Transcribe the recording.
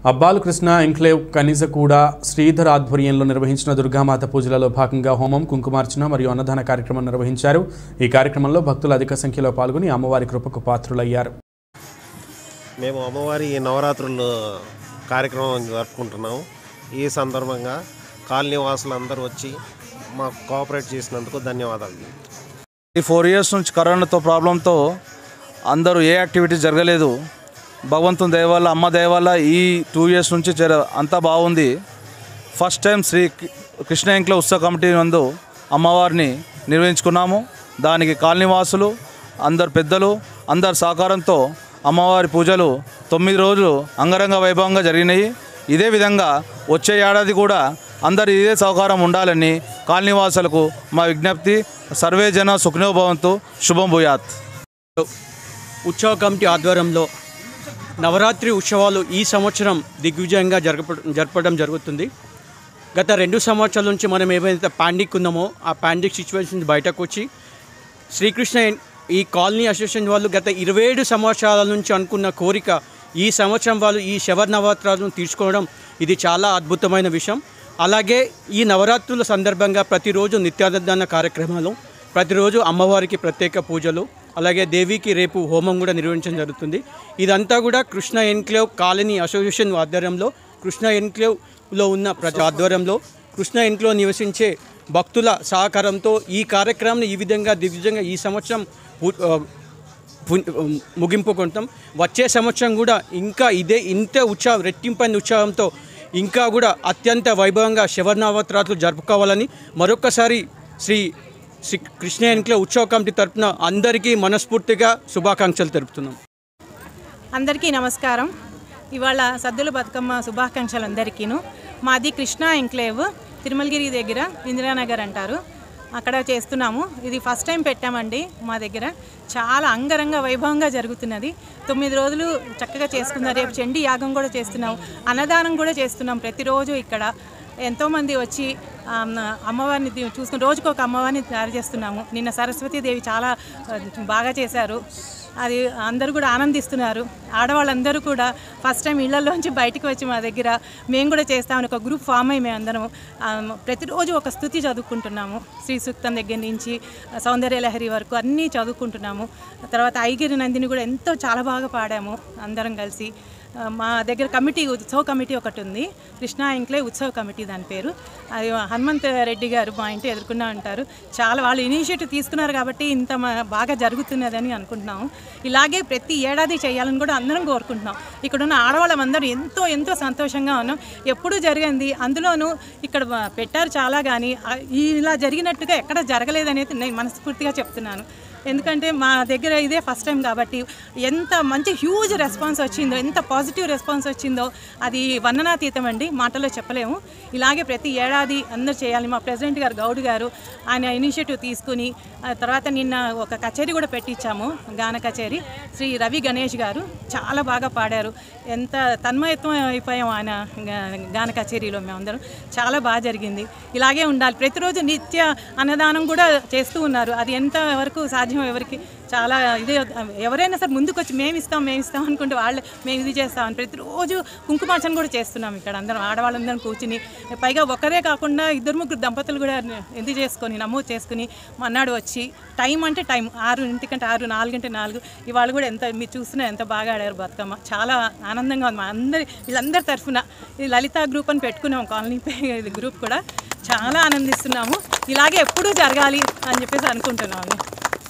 అబ్బాలు Krishna enclave Kanijakuda Sridhar ఆధ్వర్యంలో నిర్వహించిన దుర్గామాత పూజలలో భాగంగా హోమం కుంకుమార్చన మరియు అన్నదాన కార్యక్రమం నిర్వహించారు ఈ కార్యక్రమంలో భక్తులు అధిక సంఖ్యలో పాల్గొని అమ్మవారి కృపకు పాత్రులయ్యారు మేము అమ్మవారి నవరాత్రులు కార్యక్రమం జరుపుకుంటున్నాము ఈ సందర్భంగా కాలనీ వాసులందరూ వచ్చి మాకు కోఆపరేట్ చేసినందుకు ధన్యవాదాలు ఈ ఫోర్ ఇయర్స్ నుంచి కరోనాతో ప్రాబ్లంతో అందరూ ఏ యాక్టివిటీ జరగలేదు భగవంతుని దయ వల్ల అమ్మ దయ వల్ల ఈ టూ ఇయర్స్ నుంచి జర అంతా బాగుంది ఫస్ట్ టైం శ్రీ కి- కృష్ణ ఇంట్లో ఉత్సవ కమిటీ నందు అమ్మవారిని నిర్వహించుకున్నాము దానికి కాలనీవాసులు అందరు పెద్దలు అందరి సహకారంతో అమ్మవారి పూజలు తొమ్మిది రోజులు అంగరంగ వైభవంగా జరిగినాయి ఇదే విధంగా వచ్చే ఏడాది కూడా అందరు ఇదే సహకారం ఉండాలని కాలనీవాసులకు మా విజ్ఞప్తి సర్వే జన సుఖనోభవంతు శుభం భూయాత్ ఉత్సవ కమిటీ ఆధ్వర్యంలో నవరాత్రి ఉత్సవాలు ఈ సంవత్సరం దిగ్విజయంగా జరప జరపడం జరుగుతుంది గత రెండు సంవత్సరాల నుంచి మనం ఏవైతే పాండిక్ ఉన్నామో ఆ పాండిక్ సిచ్యువేషన్ బయటకు వచ్చి శ్రీకృష్ణ ఎన్- ఈ కాలనీ అసోసియేషన్ వాళ్ళు గత ఇరవై ఏడు సంవత్సరాల నుంచి అనుకున్న కోరిక ఈ సంవత్సరం వాళ్ళు ఈ శబర్ నవరాత్రులను తీసుకోవడం ఇది చాలా అద్భుతమైన విషయం అలాగే ఈ నవరాత్రుల సందర్భంగా ప్రతిరోజు నిత్యాన్నదాన కార్యక్రమాలు ప్రతిరోజు అమ్మవారికి ప్రత్యేక పూజలు అలాగే దేవికి రేపు హోమం కూడా నిర్వహించడం జరుగుతుంది ఇదంతా కూడా కృష్ణ ఎన్క్లేవ్ కాలనీ అసోసియేషన్ ఆధ్వర్యంలో కృష్ణ ఎన్క్లేవ్లో ఉన్న ప్రజా ఆధ్వర్యంలో కృష్ణ ఎన్క్లేవ్ నివసించే భక్తుల సహకారంతో ఈ కార్యక్రమాన్ని ఈ విధంగా దిగ్విజయంగా ఈ సంవత్సరం పు- ఆ, పు- ముగింపు కొంటాం వచ్చే సంవత్సరం కూడా ఇంకా ఇదే ఇంత ఉత్సాహం రెట్టింపైన ఉత్సాహంతో ఇంకా కూడా అత్యంత వైభవంగా శివనవరాత్రులు జరుపుకోవాలని మరొకసారి శ్రీ శ్రీ కృష్ణ ఎన్క్లేవ్ ఉత్సవ కమిటీ తరపున అందరికీ మనస్ఫూర్తిగా శుభాకాంక్షలు తెలుపుతున్నాం అందరికీ నమస్కారం ఇవాళ సద్దుల బతుకమ్మ శుభాకాంక్షలు అందరికీను మాది కృష్ణా ఎంక్లేవ్ తిరుమలగిరి దగ్గర ఇందిరానగర్ అంటారు అక్కడ చేస్తున్నాము ఇది ఫస్ట్ టైం పెట్టామండి మా దగ్గర చాలా అంగరంగ వైభవంగా జరుగుతున్నది తొమ్మిది రోజులు చక్కగా చేసుకున్నారు రేపు చండీ యాగం కూడా చేస్తున్నాము అన్నదానం కూడా చేస్తున్నాం ప్రతిరోజు ఇక్కడ ఎంతోమంది వచ్చి ఆమ్, అమ్మవారిని ది- చూసుకుని రోజుకు ఒక అమ్మవారిని తయారు చేస్తున్నాము నిన్న సరస్వతీదేవి చాలా ఆ, బాగా చేశారు అది అందరూ కూడా ఆనందిస్తున్నారు ఆడవాళ్ళందరూ కూడా ఫస్ట్ టైం ఇళ్లలోంచి బయటికి వచ్చి మా దగ్గర మేము కూడా చేస్తామని ఒక గ్రూప్ ఫామ్ అయ్యి మేము అందరం ఆ, ప్రతిరోజు ఒక స్థుతి చదువుకుంటున్నాము శ్రీ సూక్తం దగ్గర నుంచి ఆ, సౌందర్య లహరి వరకు అన్నీ చదువుకుంటున్నాము తర్వాత ఐగిరి నందిని కూడా ఎంతో చాలా బాగా పాడాము అందరం కలిసి ఆ, మా దగ్గర కమిటీ ఉత్సవ కమిటీ ఒకటి ఉంది కృష్ణా ఇంక్లే ఉత్సవ కమిటీ దాని పేరు అది హనుమంత్ రెడ్డి గారు మా ఇంటి ఎదుర్కొన్నా ఉంటారు చాలా వాళ్ళు ఇనిషియేటివ్ తీసుకున్నారు కాబట్టి ఇంత మా- బాగా జరుగుతున్నదని అనుకుంటున్నాము ఇలాగే ప్రతి ఏడాది చేయాలని కూడా అందరం కోరుకుంటున్నాం ఇక్కడ ఉన్న ఆడవాళ్ళం అందరూ ఎంతో ఎంతో సంతోషంగా ఉన్నాం ఎప్పుడూ జరిగింది అందులోనూ ఇక్కడ వ- పెట్టారు చాలా కానీ ఆ- ఈ ఇలా జరిగినట్టుగా ఎక్కడ జరగలేదనేది నేను మనస్ఫూర్తిగా చెప్తున్నాను ఎందుకంటే మా దగ్గర ఇదే ఫస్ట్ టైం కాబట్టి ఎంత మంచి హ్యూజ్ రెస్పాన్స్ వచ్చిందో ఎంత పాజిటివ్ రెస్పాన్స్ వచ్చిందో అది వర్ణనాతీతం అండి మాటలో చెప్పలేము ఇలాగే ప్రతి ఏడాది అందరు చేయాలి మా ప్రెసిడెంట్ గారు గౌడ్ గారు ఆయన ఇనిషియేటివ్ తీసుకుని ఆ తర్వాత నిన్న ఒక కచేరీ కూడా పెట్టించాము గాన కచేరీ శ్రీ రవి గణేష్ గారు చాలా బాగా పాడారు ఎంత తన్మయత్వం అయిపోయాం ఆయన గా- గాన కచేరీలో మేమందరం చాలా బాగా జరిగింది ఇలాగే ఉండాలి ప్రతిరోజు నిత్య అన్నదానం కూడా చేస్తూ ఉన్నారు అది ఎంత వరకు సాధ్యం ఎవరికి చాలా ఇదే ఎవరైనా సరే ముందుకు వచ్చి మేము ఇస్తాం మేము ఇస్తాం అనుకుంటే వాళ్ళు మేము ఇది చేస్తామని ప్రతిరోజు కుంకుమార్చన కూడా చేస్తున్నాం ఇక్కడ అందరం ఆడవాళ్ళందరం కూర్చుని పైగా ఒకరే కాకుండా ఇద్దరు ముగ్గురు దంపతులు కూడా ఇది చేసుకొని నమోదు చేసుకుని మన్నాడు వచ్చి టైం అంటే టైం ఆరు ఇంటికంటే ఆరు నాలుగు అంటే నాలుగు ఇవాళ కూడా ఎంత మీరు చూస్తున్నా ఎంత బాగా ఆడారు బతుకమ్మ చాలా ఆనందంగా ఉంది మా అందరి వీళ్ళందరి తరఫున ఈ లలిత గ్రూప్ అని పెట్టుకున్నాం కాలనీ పే- ఇది గ్రూప్ కూడా చాలా ఆనందిస్తున్నాము ఇలాగే ఎప్పుడూ జరగాలి అని చెప్పేసి అనుకుంటున్నాము